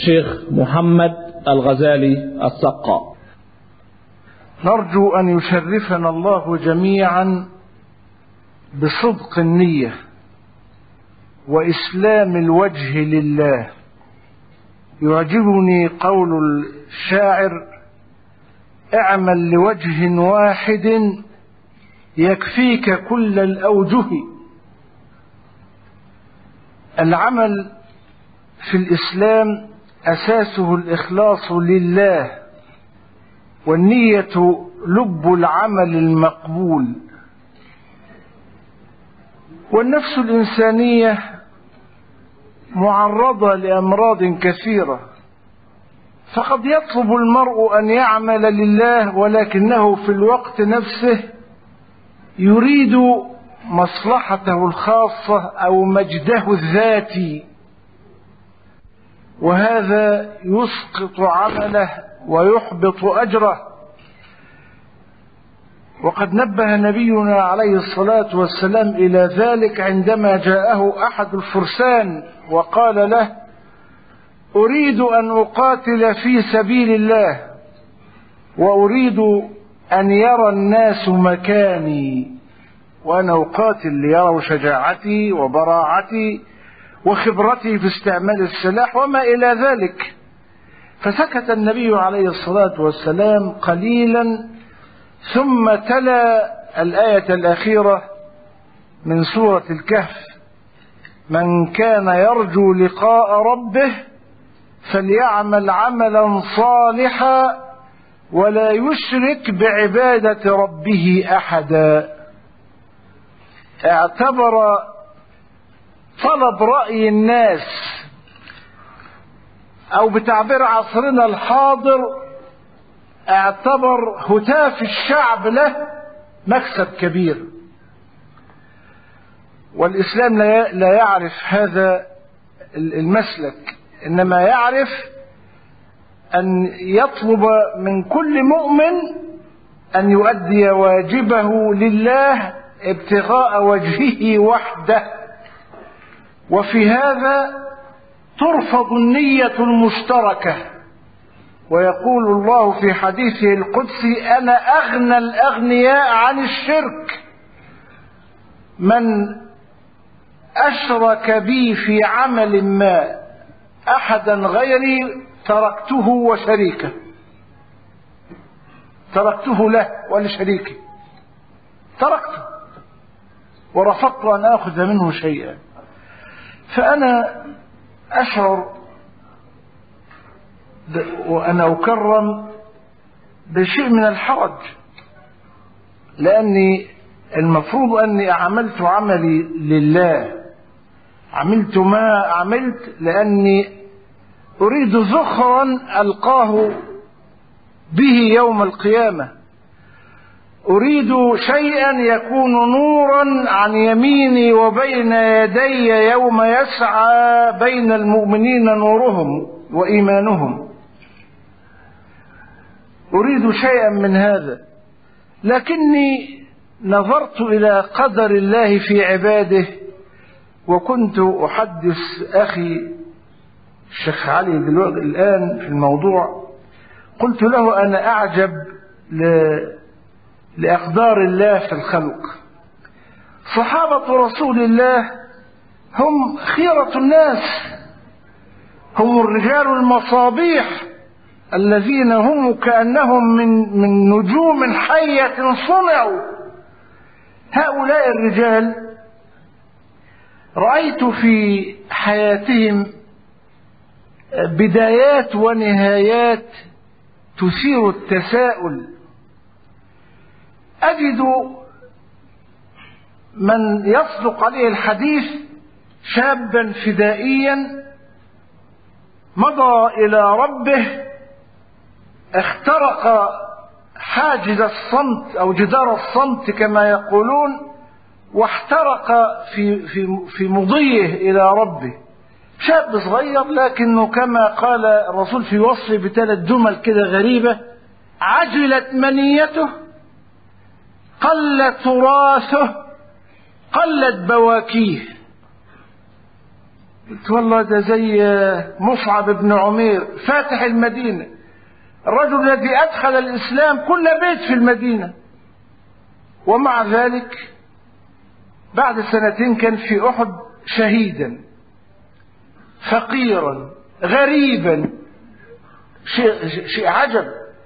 الشيخ محمد الغزالي السقا نرجو أن يشرفنا الله جميعا بصدق النية وإسلام الوجه لله يعجبني قول الشاعر اعمل لوجه واحد يكفيك كل الأوجه العمل في الإسلام أساسه الإخلاص لله والنية لب العمل المقبول والنفس الإنسانية معرضة لأمراض كثيرة فقد يطلب المرء أن يعمل لله ولكنه في الوقت نفسه يريد مصلحته الخاصة أو مجده الذاتي وهذا يسقط عمله ويحبط أجره وقد نبه نبينا عليه الصلاة والسلام إلى ذلك عندما جاءه أحد الفرسان وقال له أريد أن أقاتل في سبيل الله وأريد أن يرى الناس مكاني وأنا أقاتل ليروا شجاعتي وبراعتي وخبرتي في استعمال السلاح وما إلى ذلك فسكت النبي عليه الصلاة والسلام قليلا ثم تلا الآية الأخيرة من سورة الكهف من كان يرجو لقاء ربه فليعمل عملا صالحا ولا يشرك بعبادة ربه أحدا اعتبر طلب رأي الناس أو بتعبير عصرنا الحاضر اعتبر هتاف الشعب له مكسب كبير والإسلام لا يعرف هذا المسلك إنما يعرف أن يطلب من كل مؤمن أن يؤدي واجبه لله ابتغاء وجهه وحده وفي هذا ترفض النية المشتركة ويقول الله في حديثه القدسي أنا أغنى الأغنياء عن الشرك من أشرك بي في عمل ما أحدا غيري تركته وشريكه تركته له ولشريكه تركته ورفضت أن آخذ منه شيئا فأنا أشعر وأنا أكرم بشيء من الحرج لأني المفروض أني عملت عملي لله عملت ما عملت لأني أريد ذخرا ألقاه به يوم القيامة أريد شيئا يكون نورا عن يميني وبين يدي يوم يسعى بين المؤمنين نورهم وإيمانهم أريد شيئا من هذا لكني نظرت إلى قدر الله في عباده وكنت أحدث أخي الشيخ علي دلوقتي الآن في الموضوع قلت له أنا أعجب ل... لأقدار الله في الخلق صحابة رسول الله هم خيرة الناس هم الرجال المصابيح الذين هم كأنهم من, من نجوم حية صنعوا هؤلاء الرجال رأيت في حياتهم بدايات ونهايات تثير التساؤل أجد من يصدق عليه الحديث شابا فدائيا مضى إلى ربه اخترق حاجز الصمت أو جدار الصمت كما يقولون واحترق في في في مضيه إلى ربه شاب صغير لكنه كما قال الرسول في وصفه بثلاث جمل كده غريبة عجلت منيته قل تراثه قلت بواكيه قلت والله ده زي مصعب بن عمير فاتح المدينة الرجل الذي أدخل الإسلام كل بيت في المدينة ومع ذلك بعد سنتين كان في أحد شهيدا فقيرا غريبا شيء, شيء عجب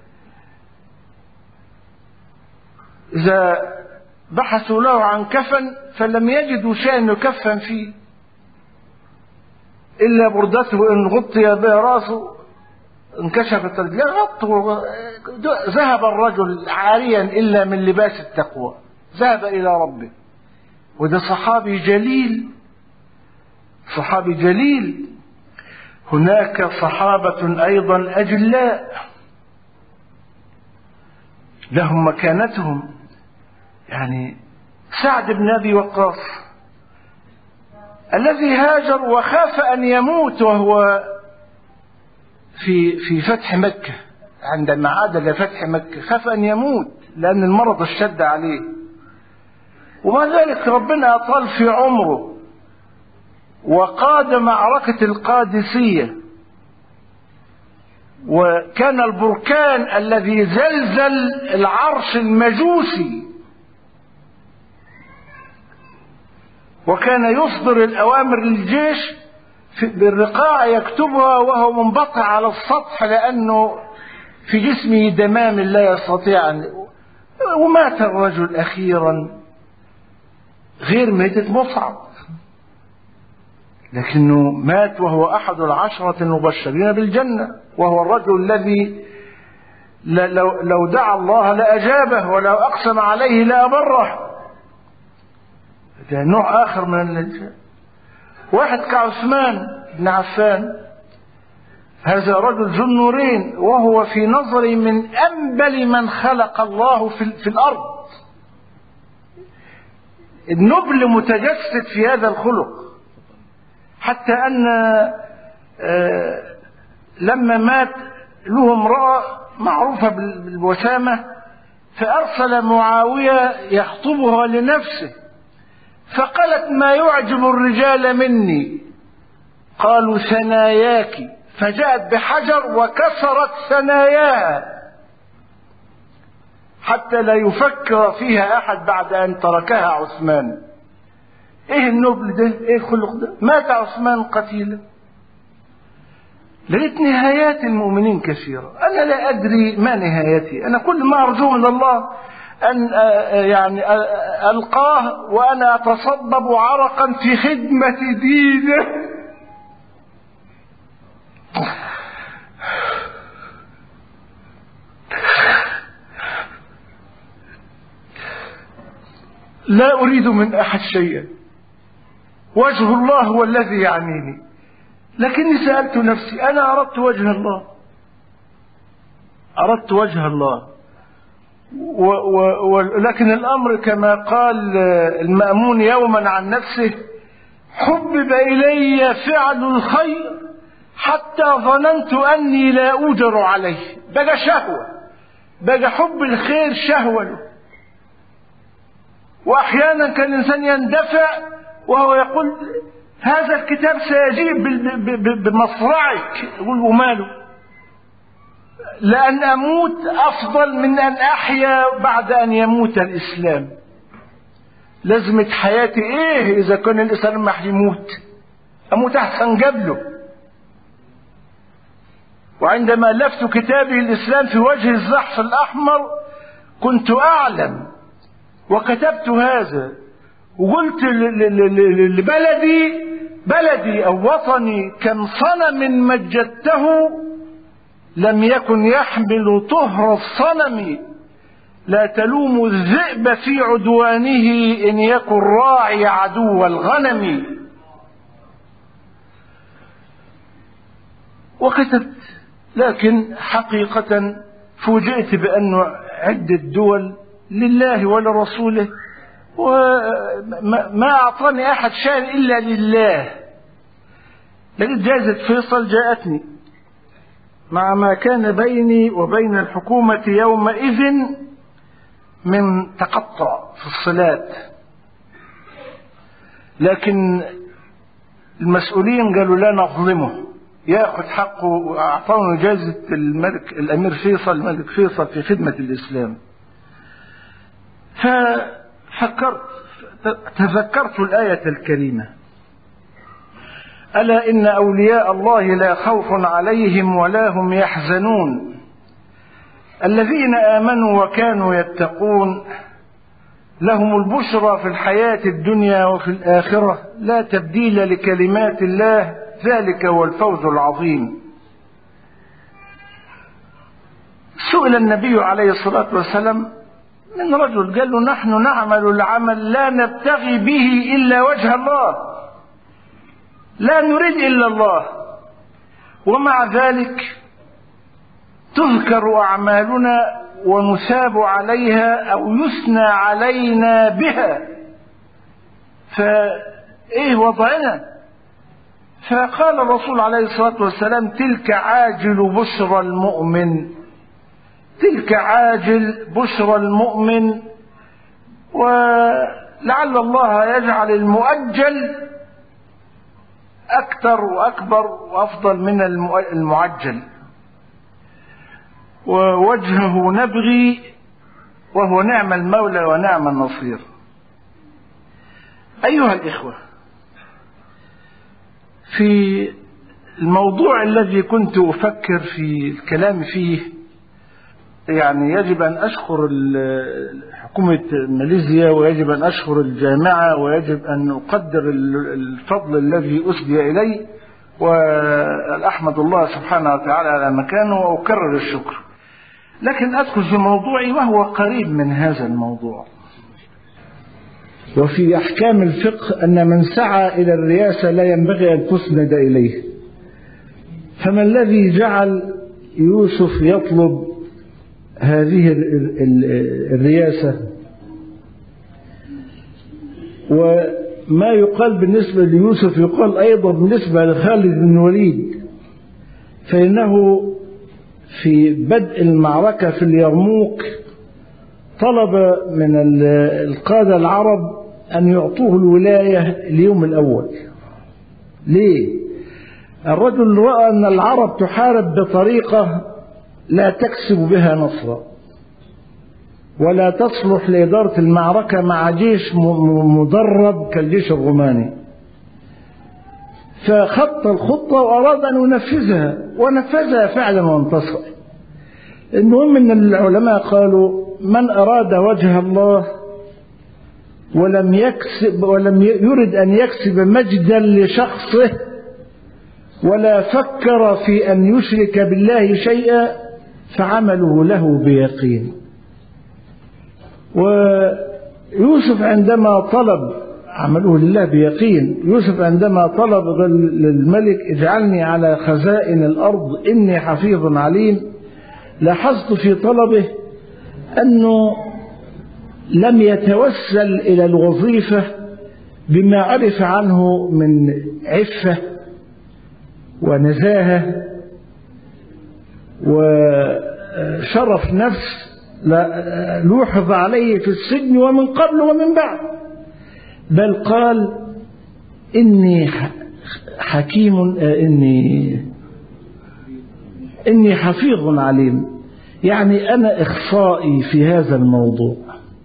إذا بحثوا له عن كفن فلم يجدوا شيئا يكفن فيه إلا بردته إن غطي بها رأسه انكشفت رجليه غطوا ذهب الرجل عاريا إلا من لباس التقوى ذهب إلى ربه وده صحابي جليل صحابي جليل هناك صحابة أيضا أجلاء لهم مكانتهم يعني سعد بن أبي وقاص الذي هاجر وخاف أن يموت وهو في في فتح مكة عندما عاد لفتح مكة خاف أن يموت لأن المرض اشتد عليه ومع ذلك ربنا أطال في عمره وقاد معركة القادسية وكان البركان الذي زلزل العرش المجوسي وكان يصدر الأوامر للجيش بالرقاع يكتبها وهو منبطع على السطح لأنه في جسمه دمام لا يستطيع أن ومات الرجل أخيرا غير ميتة مصعب لكنه مات وهو أحد العشرة المبشرين بالجنة وهو الرجل الذي لو, لو دعا الله لأجابه ولو أقسم عليه لأبره ده نوع آخر من الإنسان واحد كعثمان بن عفان هذا رجل ذو النورين وهو في نظري من أنبل من خلق الله في, في الأرض النبل متجسد في هذا الخلق حتى أن لما مات له امرأة معروفة بالوسامة فأرسل معاوية يخطبها لنفسه فقالت ما يعجب الرجال مني قالوا ثناياك فجاءت بحجر وكسرت ثناياها حتى لا يفكر فيها احد بعد ان تركها عثمان ايه النبل ده ايه الخلق ده مات عثمان قتيلا لقيت نهايات المؤمنين كثيرة أنا لا أدري ما نهايتي أنا كل ما أرجو من الله أن يعني ألقاه وأنا أتصبب عرقا في خدمة دينه لا أريد من أحد شيئا وجه الله هو الذي يعنيني لكني سألت نفسي أنا أردت وجه الله أردت وجه الله و و ولكن الأمر كما قال المأمون يوما عن نفسه حبب إلي فعل الخير حتى ظننت أني لا أوجر عليه بقى شهوة بقى حب الخير شهوة له وأحيانا كان الإنسان يندفع وهو يقول هذا الكتاب سيجيء بمصرعك يقول وماله لأن أموت أفضل من أن أحيا بعد أن يموت الإسلام لازمة حياتي إيه إذا كان الإنسان ما يموت أموت أحسن قبله وعندما ألفت كتابي الإسلام في وجه الزحف الأحمر كنت أعلم وكتبت هذا وقلت لبلدي بلدي أو وطني كم صنم مجدته لم يكن يحمل طهر الصنم لا تلوم الذئب في عدوانه إن يكن راعي عدو الغنم وكتبت لكن حقيقة فوجئت بأن عدة دول لله ولرسوله وما أعطاني أحد شيئا إلا لله لقيت جائزة فيصل جاءتني مع ما كان بيني وبين الحكومة يومئذ من تقطع في الصلات لكن المسؤولين قالوا لا نظلمه ياخذ حقه واعطونا جائزه الملك الامير فيصل الملك فيصل في خدمه الاسلام ففكرت تذكرت الايه الكريمه الا ان اولياء الله لا خوف عليهم ولا هم يحزنون الذين امنوا وكانوا يتقون لهم البشرى في الحياه الدنيا وفي الاخره لا تبديل لكلمات الله ذلك هو الفوز العظيم سئل النبي عليه الصلاه والسلام من رجل قال له نحن نعمل العمل لا نبتغي به الا وجه الله لا نريد الا الله ومع ذلك تذكر اعمالنا ونثاب عليها او يثنى علينا بها فايه وضعنا فقال الرسول عليه الصلاه والسلام تلك عاجل بشرى المؤمن تلك عاجل بشرى المؤمن ولعل الله يجعل المؤجل اكثر واكبر وافضل من المعجل ووجهه نبغي وهو نعم المولى ونعم النصير ايها الاخوه في الموضوع الذي كنت افكر في الكلام فيه يعني يجب ان اشكر حكومه ماليزيا ويجب ان اشكر الجامعه ويجب ان اقدر الفضل الذي اسدي الي واحمد الله سبحانه وتعالى على مكانه واكرر الشكر لكن ادخل في موضوعي وهو قريب من هذا الموضوع وفي احكام الفقه ان من سعى الى الرياسه لا ينبغي ان تسند اليه فما الذي جعل يوسف يطلب هذه الرياسه وما يقال بالنسبه ليوسف يقال ايضا بالنسبه لخالد بن الوليد فانه في بدء المعركه في اليرموك طلب من القاده العرب أن يعطوه الولاية اليوم الأول ليه؟ الرجل رأى أن العرب تحارب بطريقة لا تكسب بها نصرا ولا تصلح لإدارة المعركة مع جيش مدرب كالجيش الروماني فخط الخطة وأراد أن ينفذها ونفذها فعلا وانتصر المهم أن العلماء قالوا من أراد وجه الله ولم يكسب ولم يرد ان يكسب مجدا لشخصه ولا فكر في ان يشرك بالله شيئا فعمله له بيقين ويوسف عندما طلب عمله لله بيقين يوسف عندما طلب للملك اجعلني على خزائن الارض اني حفيظ عليم لاحظت في طلبه انه لم يتوسل الى الوظيفه بما عرف عنه من عفه ونزاهه وشرف نفس لوحظ عليه في السجن ومن قبل ومن بعد بل قال اني حكيم اني اني حفيظ عليم يعني انا اخصائي في هذا الموضوع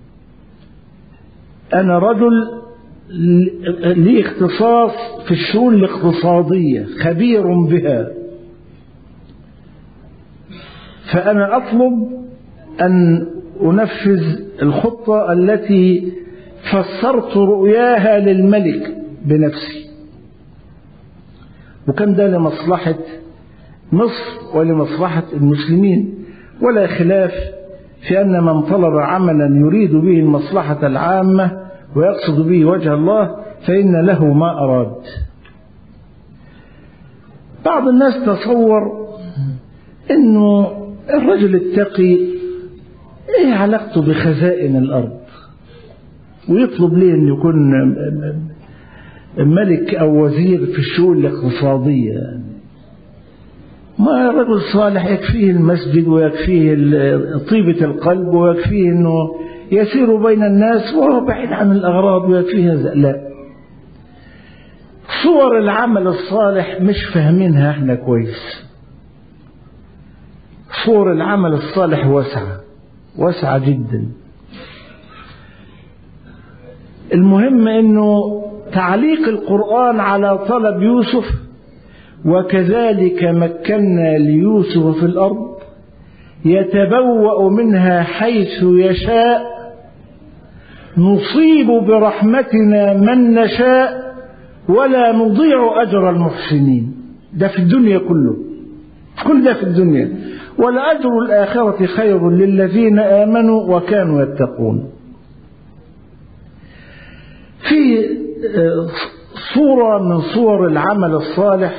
أنا رجل لي اختصاص في الشؤون الاقتصادية خبير بها فأنا أطلب أن أنفذ الخطة التي فسرت رؤياها للملك بنفسي وكان ده لمصلحة مصر ولمصلحة المسلمين ولا خلاف في أن من طلب عملا يريد به المصلحة العامة ويقصد به وجه الله فإن له ما أراد بعض الناس تصور أنه الرجل التقي إيه علاقته بخزائن الأرض ويطلب ليه أن يكون ملك أو وزير في الشؤون الاقتصادية ما رجل صالح يكفيه المسجد ويكفيه طيبة القلب ويكفيه أنه يسير بين الناس وهو بعيد عن الأغراض ويكفيه هذا لا صور العمل الصالح مش فاهمينها احنا كويس صور العمل الصالح واسعة واسعة جدا المهم انه تعليق القرآن على طلب يوسف وكذلك مكنا ليوسف في الأرض يتبوأ منها حيث يشاء نصيب برحمتنا من نشاء ولا نضيع أجر المحسنين ده في الدنيا كله كل ده في الدنيا ولأجر الآخرة خير للذين آمنوا وكانوا يتقون في صورة من صور العمل الصالح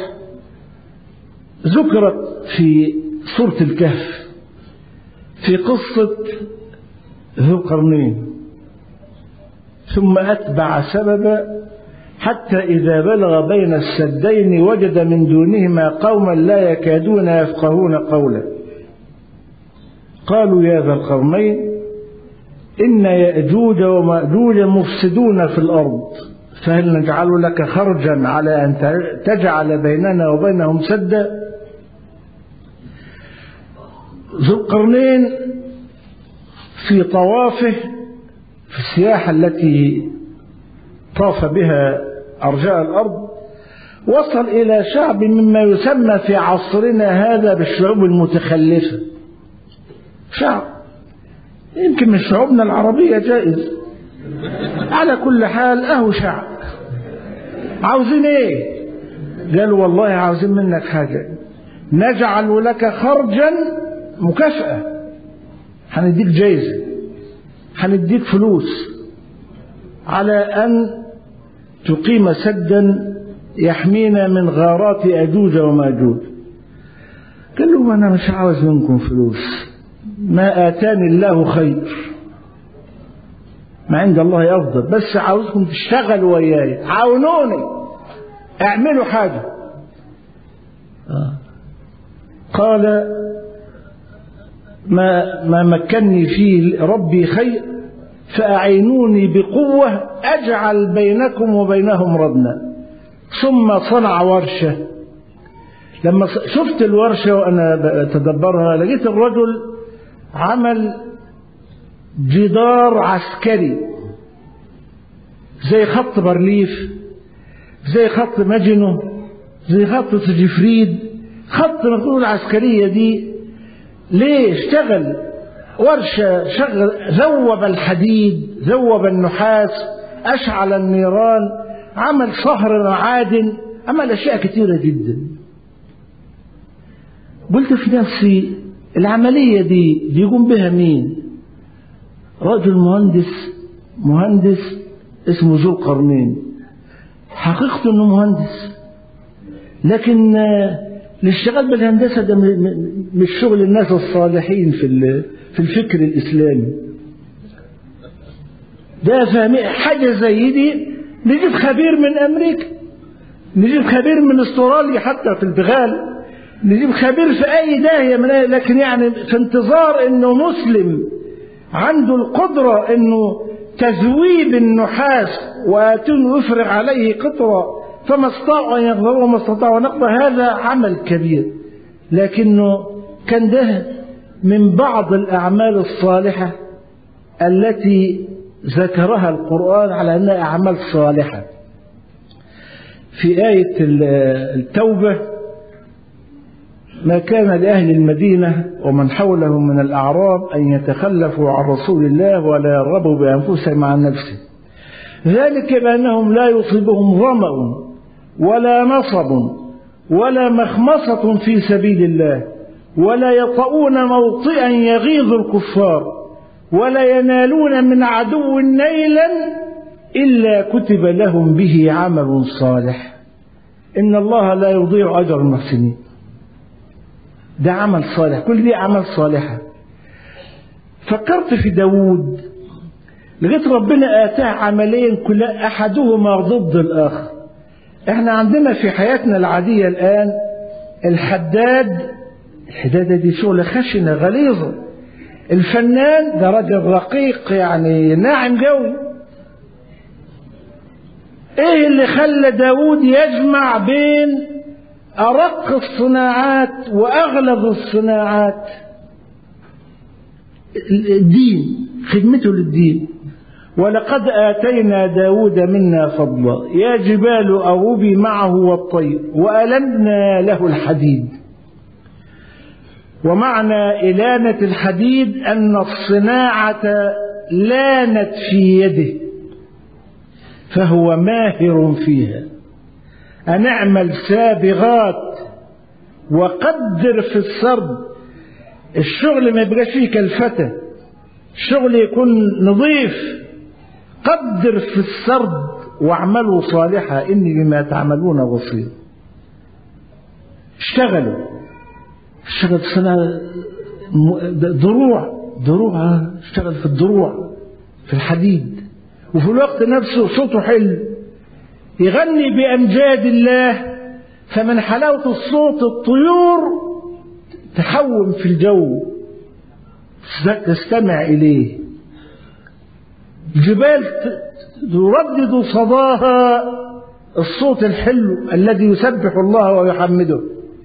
ذكرت في سورة الكهف في قصة ذو القرنين ثم أتبع سببا حتى إذا بلغ بين السدين وجد من دونهما قوما لا يكادون يفقهون قولا قالوا يا ذا القرنين إن يأجوج ومأجوج مفسدون في الأرض فهل نجعل لك خرجا على أن تجعل بيننا وبينهم سدا ذو القرنين في طوافه في السياحة التي طاف بها أرجاء الأرض وصل إلى شعب مما يسمى في عصرنا هذا بالشعوب المتخلفة شعب يمكن من شعوبنا العربية جائز على كل حال أهو شعب عاوزين ايه قالوا والله عاوزين منك حاجة نجعل لك خرجا مكافأة هنديك جايزة هنديك فلوس على أن تقيم سدا يحمينا من غارات أجوج وماجوج قال له أنا مش عاوز منكم فلوس ما آتاني الله خير ما عند الله أفضل بس عاوزكم تشتغلوا وياي عاونوني اعملوا حاجة آه. قال ما ما مكنني فيه ربي خير فأعينوني بقوة أجعل بينكم وبينهم ردنا ثم صنع ورشة لما شفت الورشة وأنا بتدبرها لقيت الرجل عمل جدار عسكري زي خط برليف زي خط ماجنو زي خط سجفريد خط مقول العسكرية دي ليه اشتغل ورشة شغل ذوب الحديد ذوب النحاس أشعل النيران عمل صهر معادن عمل أشياء كثيرة جدا قلت في نفسي العملية دي بيقوم بها مين رجل مهندس مهندس اسمه ذو القرنين حقيقته انه مهندس لكن الاشتغال بالهندسة ده مش شغل الناس الصالحين في في الفكر الإسلامي ده فاهم حاجة زي دي نجيب خبير من أمريكا نجيب خبير من استراليا حتى في البغال نجيب خبير في أي داهية من أي لكن يعني في انتظار إنه مسلم عنده القدرة إنه تذويب النحاس وآتون يفرغ عليه قطرة فما استطاعوا أن يقدروا وما استطاعوا نقضى هذا عمل كبير لكنه كان ده من بعض الأعمال الصالحة التي ذكرها القرآن على أنها أعمال صالحة في آية التوبة ما كان لأهل المدينة ومن حولهم من الأعراب أن يتخلفوا عن رسول الله ولا يرغبوا بأنفسهم عن نفسه ذلك بأنهم لا يصيبهم ظمأ ولا نصب ولا مخمصة في سبيل الله ولا يطؤون موطئا يغيظ الكفار ولا ينالون من عدو نيلا إلا كتب لهم به عمل صالح إن الله لا يضيع أجر المحسنين ده عمل صالح كل دي أعمال صالحة فكرت في داود لقيت ربنا آتاه عملين كل أحدهما ضد الآخر احنا عندنا في حياتنا العادية الآن الحداد الحدادة دي شغلة خشنة غليظة الفنان ده راجل رقيق يعني ناعم قوي ايه اللي خلى داود يجمع بين ارق الصناعات واغلظ الصناعات الدين خدمته للدين ولقد آتينا داود منا فضلا يا جبال أوبي معه والطير وألمنا له الحديد ومعنى إلانة الحديد أن الصناعة لانت في يده فهو ماهر فيها أن اعمل سابغات وقدر في السرد الشغل ما يبقاش فيه كالفتى الشغل يكون نظيف قدر في السرد واعملوا صالحا إني بما تعملون بصير اشتغلوا اشتغل سنة دروع دروع اشتغل في الدروع في الحديد وفي الوقت نفسه صوته حلو يغني بأمجاد الله فمن حلاوة الصوت الطيور تحوم في الجو تستمع إليه الجبال تردد صداها الصوت الحلو الذي يسبح الله ويحمده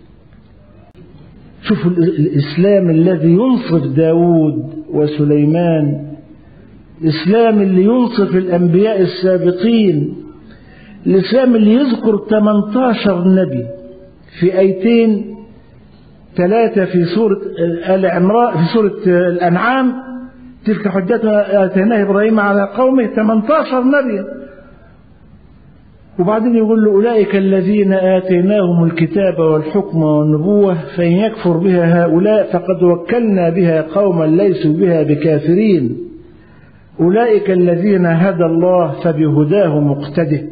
شوفوا الإسلام الذي ينصف داود وسليمان الإسلام اللي ينصف الأنبياء السابقين الإسلام اللي يذكر 18 نبي في آيتين ثلاثة في سورة آل عمران في سورة الأنعام تلك حجتنا آتيناه إبراهيم على قومه 18 نبيا وبعدين يقول له أولئك الذين آتيناهم الكتاب والحكم والنبوة فإن يكفر بها هؤلاء فقد وكلنا بها قوما ليسوا بها بكافرين أولئك الذين هدى الله فبهداه مقتده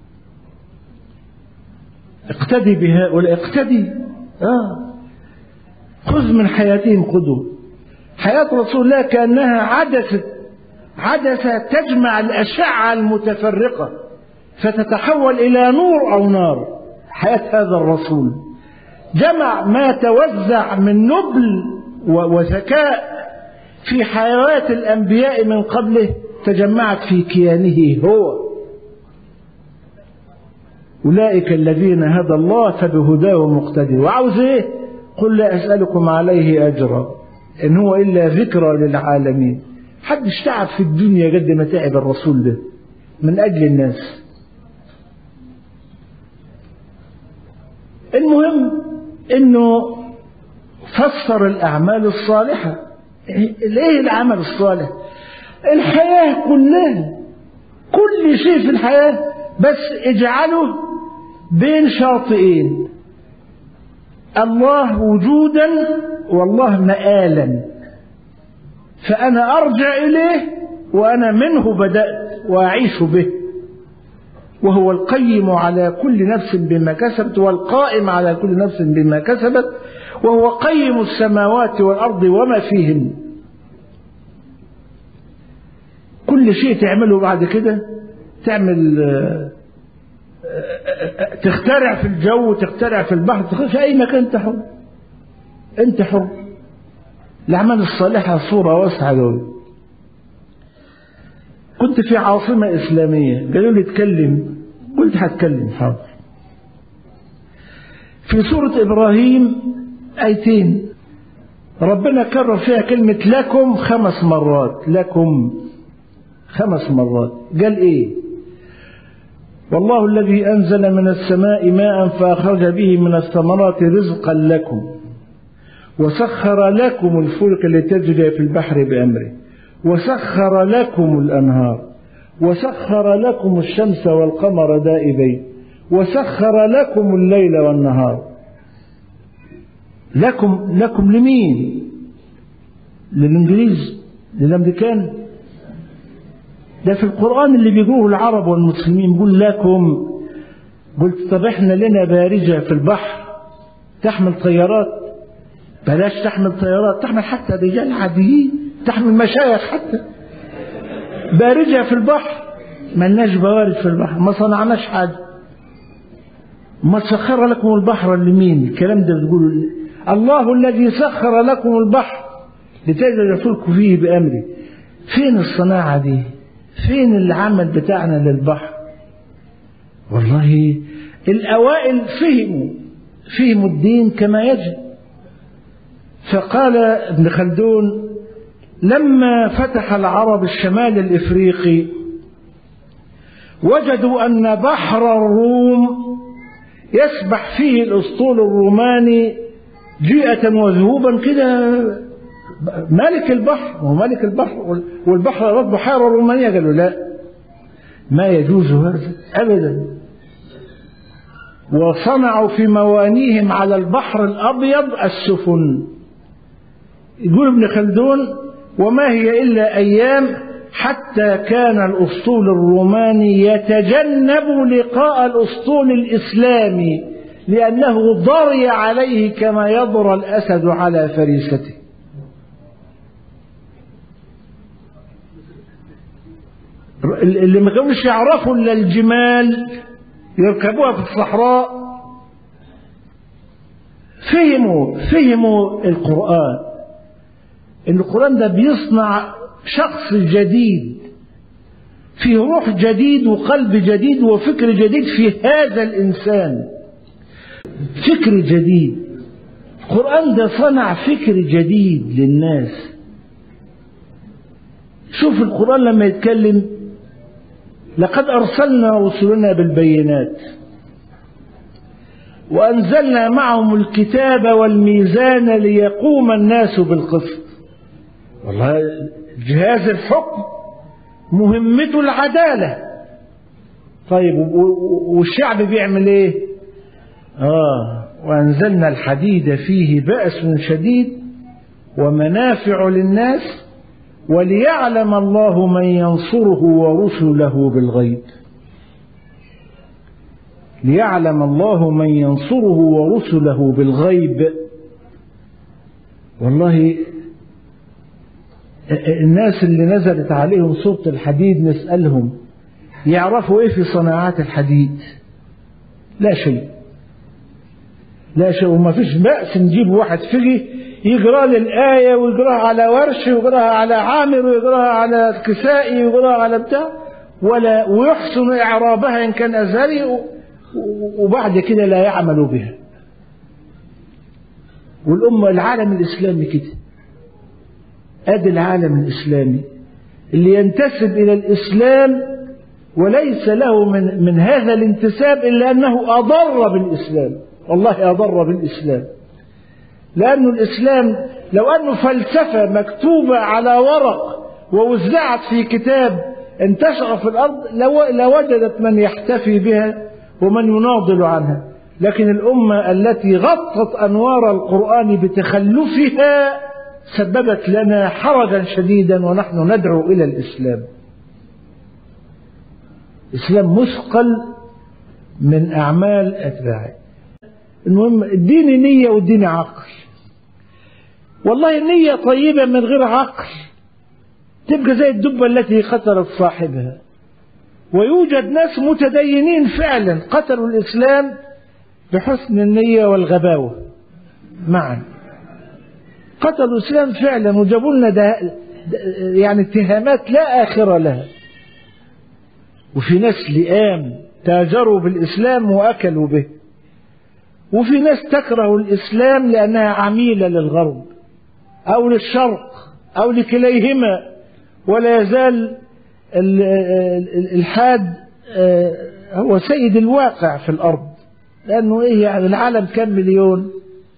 اقتدي بهؤلاء اقتدي آه. خذ من حياتهم قدوة حياة رسول الله كأنها عدسة عدسة تجمع الأشعة المتفرقة فتتحول إلى نور أو نار حياة هذا الرسول جمع ما توزع من نبل وذكاء في حياة الأنبياء من قبله تجمعت في كيانه هو أولئك الذين هدى الله فبهداه مقتدي وعاوز إيه قل لا أسألكم عليه أجرا إن هو إلا ذكرى للعالمين حد تعب في الدنيا قد ما تعب الرسول ده من أجل الناس المهم إنه فسر الأعمال الصالحة ليه العمل الصالح الحياة كلها كل شيء في الحياة بس اجعله بين شاطئين الله وجودا والله مآلا فأنا أرجع إليه وأنا منه بدأت وأعيش به وهو القيم على كل نفس بما كسبت والقائم على كل نفس بما كسبت وهو قيم السماوات والأرض وما فيهن كل شيء تعمله بعد كده تعمل تخترع في الجو تخترع في البحر تخش في أي مكان أنت حر أنت حر الأعمال الصالحة صورة واسعة قوي كنت في عاصمة إسلامية قالوا لي اتكلم قلت هتكلم حاضر في سورة إبراهيم آيتين ربنا كرر فيها كلمة لكم خمس مرات لكم خمس مرات قال إيه والله الذي أنزل من السماء ماء فأخرج به من الثمرات رزقا لكم وسخر لكم الفلك لتجري في البحر بأمره وسخر لكم الأنهار وسخر لكم الشمس والقمر دائبين وسخر لكم الليل والنهار لكم لكم لمين للإنجليز للأمريكان ده في القرآن اللي بيقوله العرب والمسلمين بيقول لكم قلت طب احنا لنا بارجة في البحر تحمل طيارات بلاش تحمل طيارات تحمل حتى رجال عاديين تحمل مشايخ حتى بارجة في البحر ملناش بوارج في البحر ما صنعناش حاجة ما سخر لكم البحر لمين الكلام ده بتقولوا الله الذي سخر لكم البحر لتجري الفلك فيه بأمره فين الصناعة دي فين العمل بتاعنا للبحر والله الأوائل فهموا فهموا الدين كما يجب فقال ابن خلدون لما فتح العرب الشمال الإفريقي وجدوا أن بحر الروم يسبح فيه الأسطول الروماني جيئة وذهوبا كده ملك البحر وهو ملك البحر والبحر رد بحيرة رومانية قالوا لا ما يجوز هذا أبدا وصنعوا في موانيهم على البحر الأبيض السفن يقول ابن خلدون وما هي إلا أيام حتى كان الأسطول الروماني يتجنب لقاء الأسطول الإسلامي لأنه ضري عليه كما يضرى الأسد على فريسته اللي ما كانوش يعرفوا إلا الجمال يركبوها في الصحراء فهموا فهموا القرآن إن القرآن ده بيصنع شخص جديد فيه روح جديد وقلب جديد وفكر جديد في هذا الإنسان فكر جديد القرآن ده صنع فكر جديد للناس شوف القرآن لما يتكلم لقد أرسلنا رسلنا بالبينات وأنزلنا معهم الكتاب والميزان ليقوم الناس بالقسط والله جهاز الحكم مهمته العدالة طيب والشعب بيعمل ايه اه وأنزلنا الحديد فيه بأس شديد ومنافع للناس وليعلم الله من ينصره ورسله بالغيب ليعلم الله من ينصره ورسله بالغيب والله الناس اللي نزلت عليهم سورة الحديد نسألهم يعرفوا ايه في صناعات الحديد لا شيء لا شيء وما فيش بأس نجيب واحد فقه يقرا لي الآية ويقراها على ورش ويقراها على عامر ويقراها على الكسائي ويقراها على بتاع ولا ويحسن إعرابها إن كان أزهري وبعد كده لا يعمل بها والأمة العالم الإسلامي كده أدي العالم الإسلامي اللي ينتسب إلى الإسلام وليس له من, من هذا الانتساب إلا أنه أضر بالإسلام والله أضر بالإسلام لأن الإسلام لو أنه فلسفة مكتوبة على ورق ووزعت في كتاب انتشر في الأرض لوجدت من يحتفي بها ومن يناضل عنها لكن الأمة التي غطت أنوار القرآن بتخلفها سببت لنا حرجا شديدا ونحن ندعو إلى الإسلام الإسلام مثقل من أعمال أتباعه المهم الدين نية والدين عقل والله النية طيبة من غير عقل تبقى زي الدبة التي قتلت صاحبها ويوجد ناس متدينين فعلا قتلوا الإسلام بحسن النية والغباوة معا قتلوا الإسلام فعلا وجابوا لنا ده يعني اتهامات لا آخر لها وفي ناس لئام تاجروا بالإسلام وأكلوا به وفي ناس تكره الإسلام لأنها عميلة للغرب أو للشرق أو لكليهما ولا يزال الحاد هو سيد الواقع في الأرض لأنه إيه يعني العالم كم مليون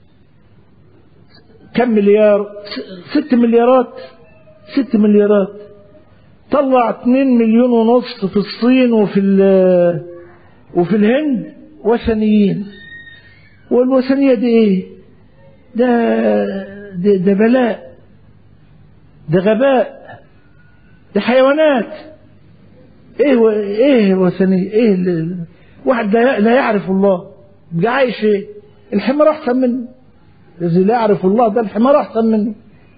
كم مليار ست مليارات ست مليارات طلع اتنين مليون ونص في الصين وفي وفي الهند وثنيين والوثنية دي ايه ده ده, ده بلاء ده غباء ده حيوانات ايه و... ايه وثنية ايه ال... واحد لا, لا يعرف الله بقى عايش ايه الحمار احسن منه الذي لا يعرف الله ده الحمار احسن منه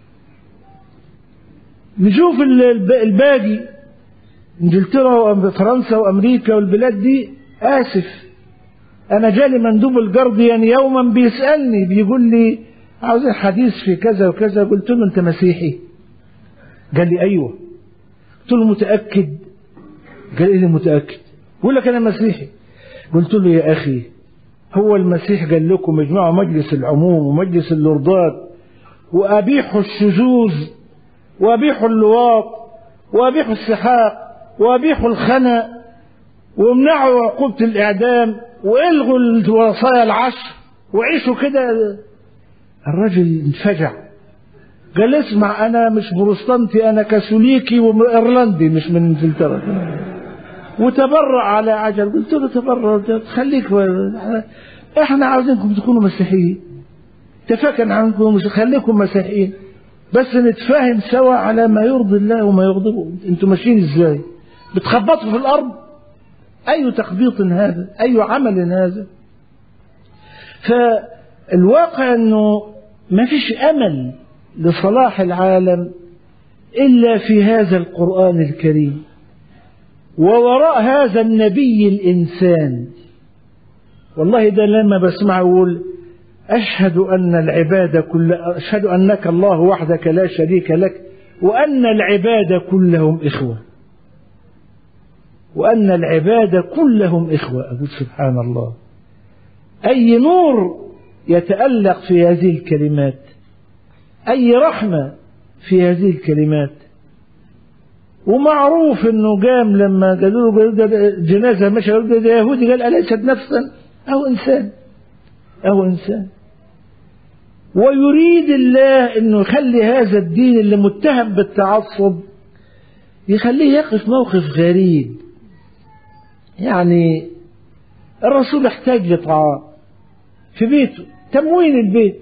نشوف الباقي انجلترا وفرنسا وامريكا والبلاد دي اسف انا جالي مندوب الجارديان يوما بيسالني بيقول لي عاوز حديث في كذا وكذا قلت له انت مسيحي قال لي ايوه قلت له متاكد قال لي متاكد بقول لك انا مسيحي قلت له يا أخي هو المسيح قال لكم اجمعوا مجلس العموم ومجلس اللوردات وأبيحوا الشذوذ وأبيحوا اللواط وأبيحوا السحاق وأبيحوا الخنا وامنعوا عقوبة الإعدام وإلغوا الوصايا العشر وعيشوا كده الراجل انفجع قال اسمع أنا مش بروستانتي أنا كاثوليكي وإيرلندي مش من إنجلترا وتبرع على عجل قلت له تبرع خليك و... احنا عاوزينكم تكونوا مسيحيين اتفقنا عنكم خليكم مسيحيين بس نتفاهم سوا على ما يرضي الله وما يغضبه انتوا ماشيين ازاي بتخبطوا في الارض اي تخبيط هذا اي عمل هذا فالواقع انه ما فيش امل لصلاح العالم الا في هذا القران الكريم ووراء هذا النبي الإنسان والله ده لما بسمع أقول أشهد أن العباد كل أشهد أنك الله وحدك لا شريك لك وأن العباد كلهم إخوة وأن العباد كلهم إخوة أقول سبحان الله أي نور يتألق في هذه الكلمات أي رحمة في هذه الكلمات ومعروف انه قام لما قالوا له ده جنازه مشى قالوا ده يهودي قال اليست نفسا او انسان او انسان ويريد الله انه يخلي هذا الدين اللي متهم بالتعصب يخليه يقف موقف غريب يعني الرسول احتاج لطعام في بيته تموين البيت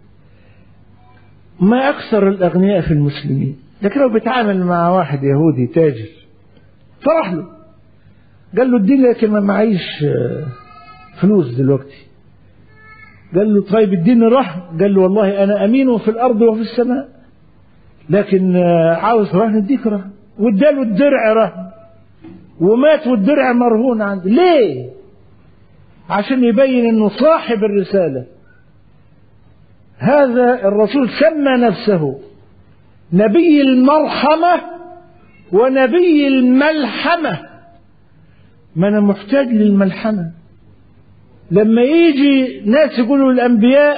ما اكثر الاغنياء في المسلمين لكن لو بيتعامل مع واحد يهودي تاجر فرح له قال له اديني لكن ما معيش فلوس دلوقتي قال له طيب اديني رهن قال له والله انا امين في الارض وفي السماء لكن عاوز رهن اديك رهن واداله الدرع رهن ومات والدرع مرهون عنده ليه عشان يبين انه صاحب الرساله هذا الرسول سمى نفسه نبي المرحمة ونبي الملحمة ما أنا محتاج للملحمة لما يجي ناس يقولوا الأنبياء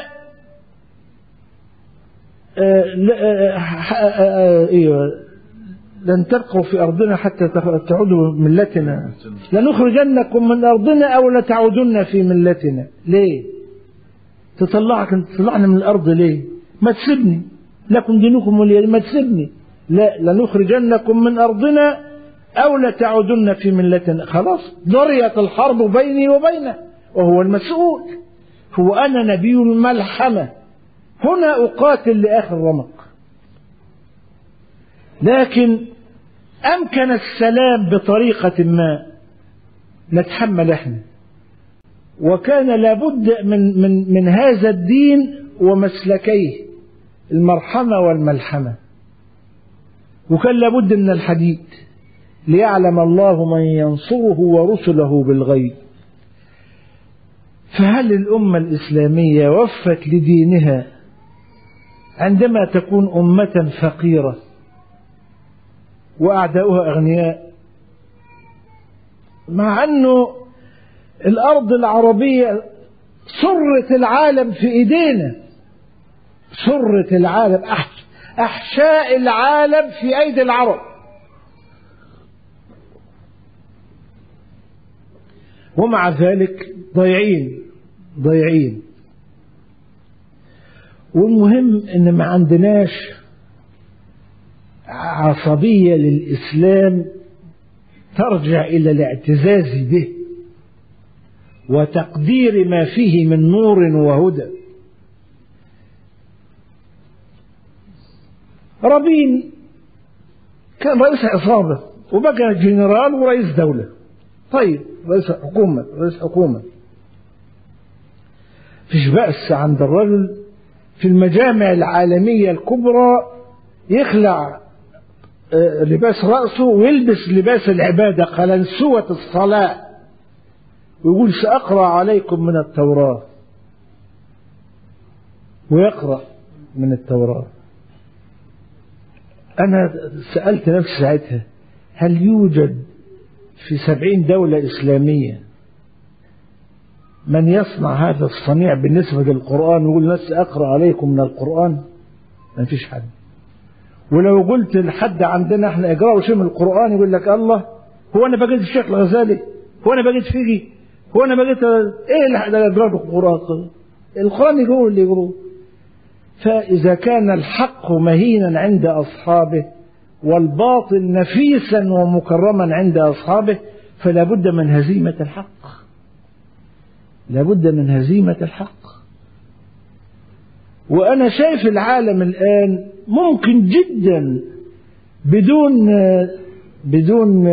آه آه آه ايوه لن تبقوا في أرضنا حتى تعودوا ملتنا لنخرجنكم من أرضنا أو لتعودن في ملتنا ليه تطلعك تطلعنا من الأرض ليه ما تسيبني لكم دينكم ولي ما تسيبني لا لنخرجنكم من أرضنا أو لتعودن في ملتنا خلاص ضريت الحرب بيني وبينه وهو المسؤول هو أنا نبي الملحمة هنا أقاتل لآخر رمق لكن أمكن السلام بطريقة ما نتحمل احنا وكان لابد من من من هذا الدين ومسلكيه المرحمة والملحمة وكان لابد من الحديد ليعلم الله من ينصره ورسله بالغيب فهل الأمة الإسلامية وفت لدينها عندما تكون أمة فقيرة وأعداؤها أغنياء مع أنه الأرض العربية سرة العالم في إيدينا سرة العالم أحشاء العالم في أيدي العرب ومع ذلك ضيعين ضيعين والمهم ان ما عندناش عصبية للإسلام ترجع إلى الاعتزاز به وتقدير ما فيه من نور وهدى رابين كان رئيس عصابة وبقى جنرال ورئيس دولة طيب رئيس حكومة رئيس حكومة فيش بأس عند الرجل في المجامع العالمية الكبرى يخلع لباس رأسه ويلبس لباس العبادة قلنسوة الصلاة ويقول سأقرأ عليكم من التوراة ويقرأ من التوراة أنا سألت نفسي ساعتها هل يوجد في سبعين دولة إسلامية من يصنع هذا الصنيع بالنسبة للقرآن ويقول الناس أقرأ عليكم من القرآن ما فيش حد ولو قلت لحد عندنا احنا اقرأوا شيء من القرآن يقول لك الله هو انا بقيت الشيخ الغزالي هو انا بقيت فيجي هو انا بقيت ايه اللي اقرأ القرآن القرآن يقول اللي يقولوه فإذا كان الحق مهينا عند أصحابه والباطل نفيسا ومكرما عند أصحابه فلا بد من هزيمة الحق لا بد من هزيمة الحق وأنا شايف العالم الآن ممكن جدا بدون بدون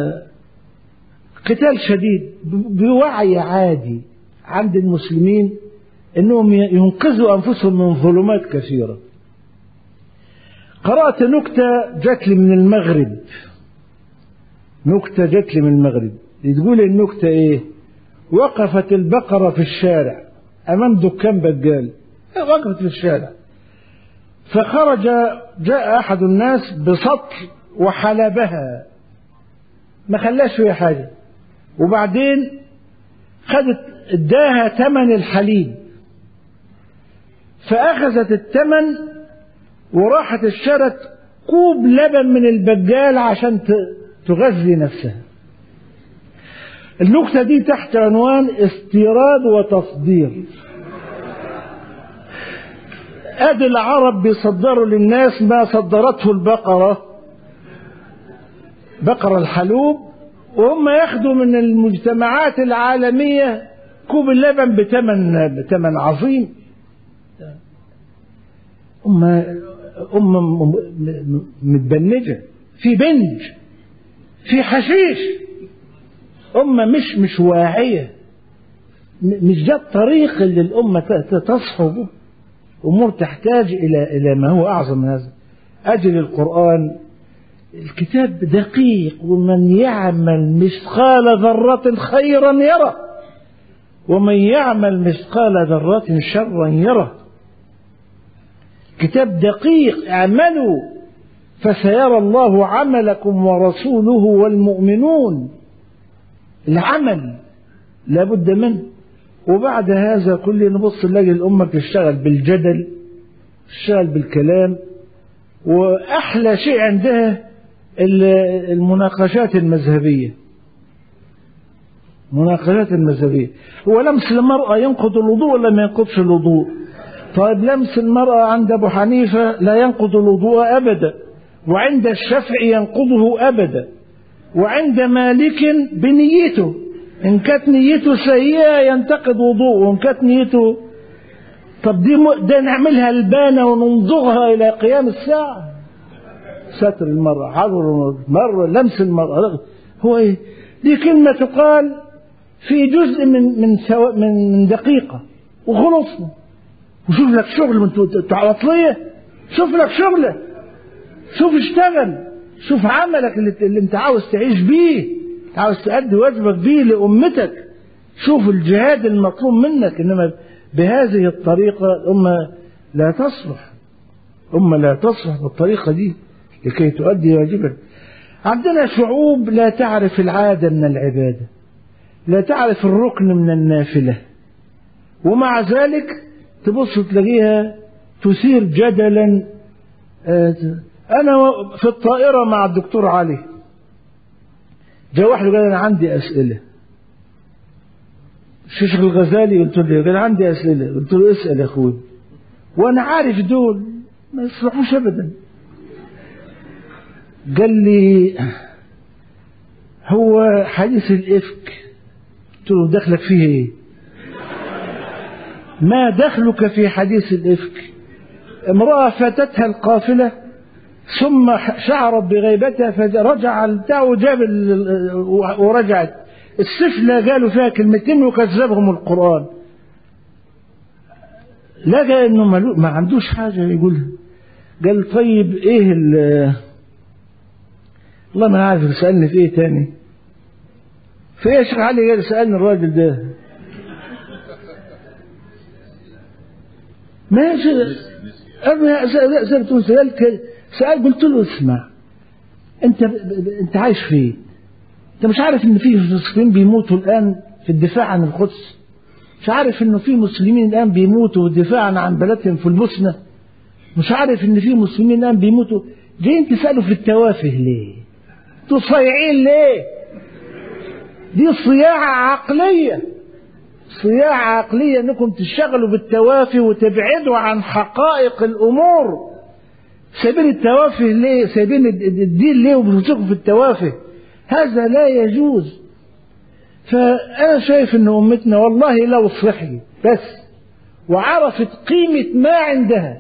قتال شديد بوعي عادي عند المسلمين انهم ينقذوا انفسهم من ظلمات كثيره قرات نكته جات لي من المغرب نكته جات لي من المغرب تقول النكته ايه وقفت البقره في الشارع امام دكان بقال وقفت في الشارع فخرج جاء احد الناس بسطل وحلبها ما خلاش فيها حاجه وبعدين خدت اداها ثمن الحليب فأخذت الثمن وراحت اشترت كوب لبن من البجال عشان تغذي نفسها النكتة دي تحت عنوان استيراد وتصدير ادي العرب بيصدروا للناس ما صدرته البقرة بقرة الحلوب وهم ياخدوا من المجتمعات العالمية كوب اللبن بثمن بثمن عظيم أمة أمة متبنجة في بنج في حشيش أمة مش مش واعية مش ده الطريق اللي الأمة تصحو به أمور تحتاج إلى إلى ما هو أعظم من هذا أجل القرآن الكتاب دقيق ومن يعمل مثقال ذرة خيرا يره ومن يعمل مثقال ذرة شرا يره كتاب دقيق اعملوا فسيرى الله عملكم ورسوله والمؤمنون العمل لابد منه وبعد هذا كل نبص نلاقي الأمة بتشتغل بالجدل تشتغل بالكلام وأحلى شيء عندها المناقشات المذهبية مناقشات المذهبية هو لمس المرأة ينقض الوضوء ولا ما ينقضش الوضوء طيب لمس المرأة عند أبو حنيفة لا ينقض الوضوء أبدا وعند الشافعي ينقضه أبدا وعند مالك بنيته إن كانت نيته سيئة ينتقد وضوءه وإن كانت نيته طب دي م... ده نعملها البانة وننضغها إلى قيام الساعة ستر المرأة حضر المرأة لمس المرأة هو إيه دي كلمة تقال في جزء من من سو... من, من دقيقة وخلصنا وشوف لك شغل من عطلية شوف لك شغلة شوف اشتغل شوف عملك اللي, اللي انت عاوز تعيش بيه عاوز تأدي واجبك بيه لأمتك شوف الجهاد المطلوب منك إنما بهذه الطريقة الأمة لا تصلح أمة لا تصلح بالطريقة دي لكي تؤدي واجبك عندنا شعوب لا تعرف العادة من العبادة لا تعرف الركن من النافلة ومع ذلك تبص تلاقيها تثير جدلا أنا في الطائرة مع الدكتور علي جاء واحد قال أنا عندي أسئلة الشيخ الغزالي قلت له قال عندي أسئلة قلت له اسأل يا أخوي وأنا عارف دول ما يصلحوش أبدا قال لي هو حديث الإفك قلت له دخلك فيه إيه ما دخلك في حديث الإفك امرأة فاتتها القافلة ثم شعرت بغيبتها فرجع البتاع وجاب ورجعت السفلى قالوا فيها كلمتين وكذبهم القرآن لقى انه ما عندوش حاجة يقولها قال طيب ايه ال والله ما عارف سألني في ايه تاني في ايه يا شيخ علي قال سألني الراجل ده ماشي انا سألت سألت سأل قلت له اسمع انت انت عايش فين انت مش عارف ان في فلسطين بيموتوا الان في الدفاع عن القدس مش عارف انه في مسلمين الان بيموتوا دفاعا عن بلدهم في البوسنه مش عارف ان في مسلمين الان بيموتوا جايين تسالوا في التوافه ليه انتوا صايعين ليه دي صياعه عقليه صياعه عقليه انكم تشتغلوا بالتوافه وتبعدوا عن حقائق الامور سايبين التوافه ليه سايبين الدين ليه وبتمسكوا في التوافه هذا لا يجوز فأنا شايف أن أمتنا والله لو صحي بس وعرفت قيمة ما عندها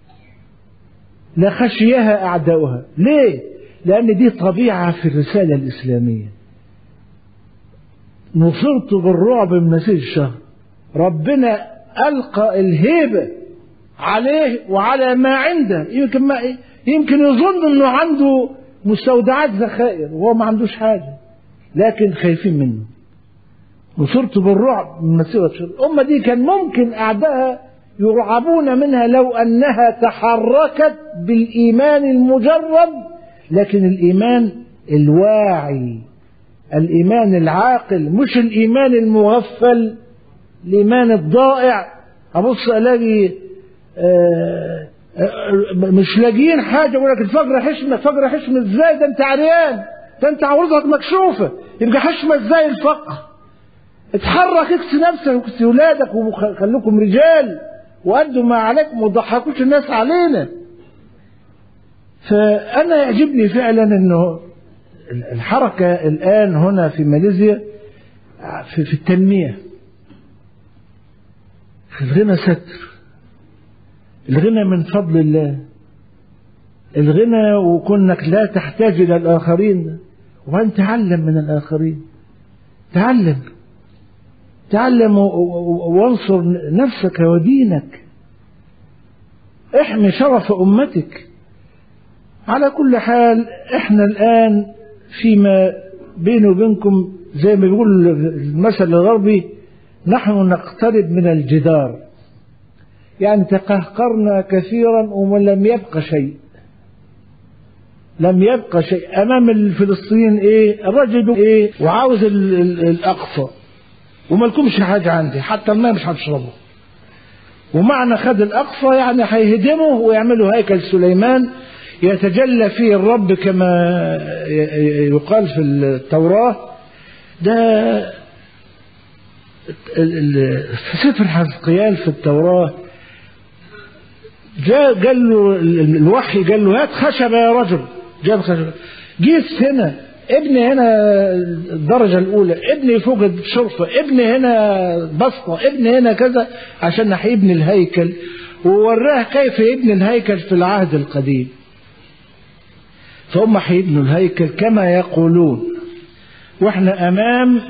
لخشيها أعداؤها ليه؟ لأن دي طبيعة في الرسالة الإسلامية نصرت بالرعب من مسير الشهر ربنا ألقى الهيبة عليه وعلى ما عنده يمكن ما يمكن يظن انه عنده مستودعات ذخائر وهو ما عندوش حاجه لكن خايفين منه وصرت بالرعب من مسيرة الشر الأمة دي كان ممكن أعدائها يرعبون منها لو أنها تحركت بالإيمان المجرد لكن الإيمان الواعي الإيمان العاقل مش الإيمان المغفل الإيمان الضائع أبص ألاقي آه مش لاقيين حاجة يقول لك الفجر حشمة فجر حشمة ازاي ده انت عريان ده انت عورتك مكشوفة يبقى حشمة ازاي الفقر اتحرك اكس نفسك واكس ولادك وخليكم رجال وأدوا ما عليكم وضحكوش الناس علينا فأنا يعجبني فعلا أنه الحركة الآن هنا في ماليزيا في, في التنمية الغنى ستر الغنى من فضل الله الغنى وكونك لا تحتاج إلى الآخرين وأن تعلم من الآخرين تعلم تعلم وانصر نفسك ودينك احمي شرف أمتك على كل حال احنا الآن فيما بيني وبينكم زي ما بيقول المثل الغربي نحن نقترب من الجدار يعني تقهقرنا كثيرا ولم يبق شيء لم يبقى شيء امام الفلسطينيين ايه الرجل ايه وعاوز ال ال الاقصى وما لكمش حاجه عندي حتى الماء مش هتشربه ومعنى خد الاقصى يعني هيهدمه ويعملوا هيكل سليمان يتجلى فيه الرب كما يقال في التوراه ده في سفر حزقيال في التوراه جاء قال له الوحي قال له هات خشبه يا رجل جاب خشبه جيت هنا ابني هنا الدرجة الأولى ابني فوق الشرفة ابني هنا بسطة ابني هنا كذا عشان هيبني الهيكل ووراه كيف يبني الهيكل في العهد القديم فهم هيبنوا الهيكل كما يقولون واحنا أمام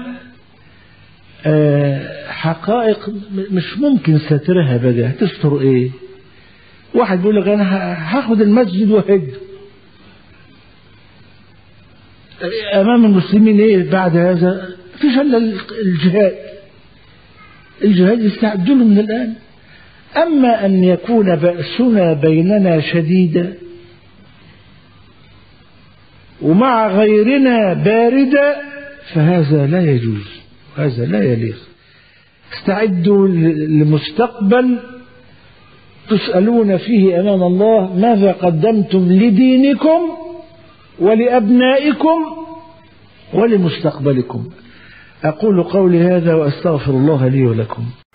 حقائق مش ممكن سترها بقى هتستر ايه واحد بيقول لك انا هاخد المسجد وهده امام المسلمين ايه بعد هذا فيش الا الجهاد الجهاد يستعدوا له من الان اما ان يكون باسنا بيننا شديدا ومع غيرنا باردا فهذا لا يجوز هذا لا يليق استعدوا لمستقبل تسألون فيه أمام الله ماذا قدمتم لدينكم ولأبنائكم ولمستقبلكم أقول قولي هذا وأستغفر الله لي ولكم